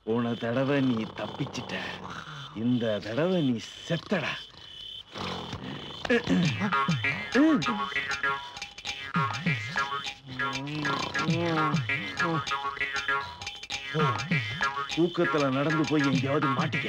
போன தடவை நீ தப்பிச்சிட்ட இந்த தடவை நீ செத்தடா தூக்கத்துல நடந்து போய் எங்கேயாவது மாட்டிக்க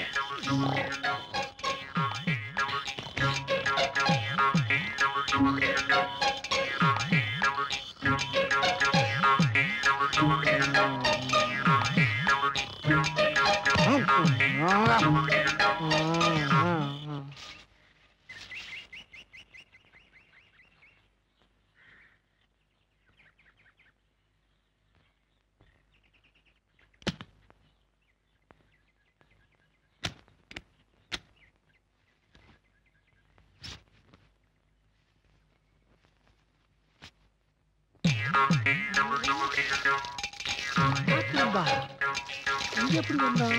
இங்க எப்படி வந்தான்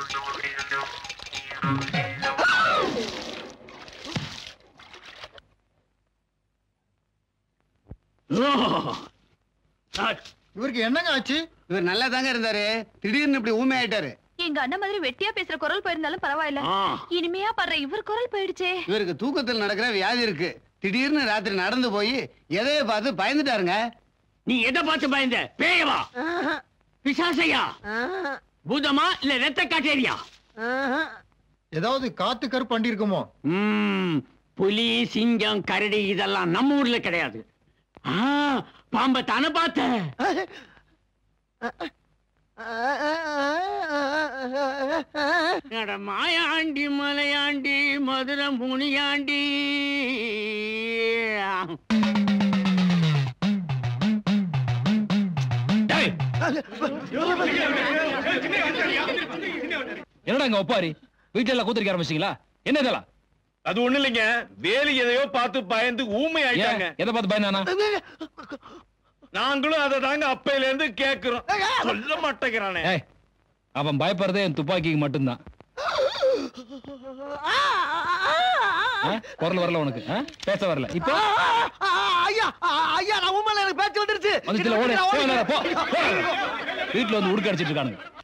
இவருக்கு என்னங்க ஆச்சு இவர் நல்லா தாங்க இருந்தாரு திடீர்னு இப்படி ஊமை ஆயிட்டாரு எங்க அண்ணன் மாதிரி வெட்டியா பேசுற குரல் போயிருந்தாலும் பரவாயில்ல இனிமையா பாடுற இவர் குரல் போயிடுச்சே இவருக்கு தூக்கத்தில் நடக்கிற வியாதி இருக்கு திடீர்னு ராத்திரி நடந்து போய் எதைய பார்த்து பயந்துட்டாருங்க நீ எதை பார்த்து பயந்த பேயவா பிசாசையா பூதமா இல்ல ரத்த காட்டேரியா ஏதாவது காத்து கருப்பு அண்டி இருக்குமோ ம், புலி சிங்கம் கரடி இதெல்லாம் நம்ம ஊர்ல கிடையாது ஆ, பாம்பை தானே பார்த்த அட மாயாண்டி மலையாண்டி மதுரை முனியாண்டி டேய், என்னடா இங்க ஒப்பாரி வீட்டுல எல்லாம் கூத்திரிக்க ஆரம்பிச்சிங்களா என்ன இதெல்லாம் அது ஒண்ணு இல்லைங்க வேலு எதையோ பார்த்து பயந்து ஊமை ஏன் ஆயிட்டாங்க எதை பார்த்து பயந்தானா நாங்களும் அதை தாங்க அப்பையில இருந்து கேக்குறோம் சொல்ல மாட்டேங்கிறானே ஏய் அவன் பயப்படுறதே என் துப்பாக்கிக்கு மட்டும்தான் ஆ? குரல் வரல உனக்கு ஆ? பேச வரல இப்போ ஐயா ஐயா நான் உண்மையில எனக்கு பேச்சு வந்துருச்சு வந்துச்சுல ஓடு போ, நேரா, போ, போ. வீட்டுல வந்து உடுக்க அடிச்சிட்டு இருக்கானுங்க